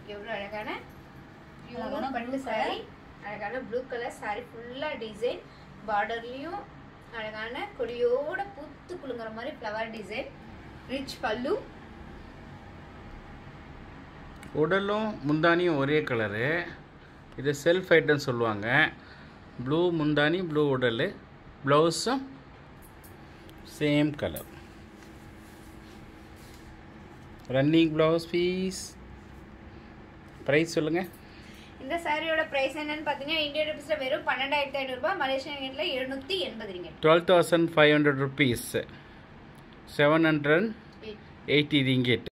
எவ்வளோ அழகான அழகான பியூர் பட்டு blue saree அழகான ப்ளூ கலர் saree ஃபுல்லாக டிசைன் பார்டர்லேயும் அழகான கொடியோட பூத்து குலுங்குற மாதிரி ஃப்ளவர் டிசைன் ரிச் பல்லு உடலும் முந்தானியும் ஒரே கலரு இது செல்ஃப் ஐட்டம் சொல்லுவாங்க ப்ளூ முந்தானி ப்ளூ உடல் ப்ளவுஸும் same colour running blouse piece price சொல்லுங்கள் இந்த சாரியோட பிரைஸ் என்னன்னு பார்த்தீங்கன்னா இந்தியன் ருபீஸில் வெறும் பன்னெண்டாயிரத்தி ஐநூறுரூபா மலேசியன் ரிங்கெட்டில் எழுநூற்றி எண்பது ringgit twelve thousand five hundred rupees seven hundred eighty ringgit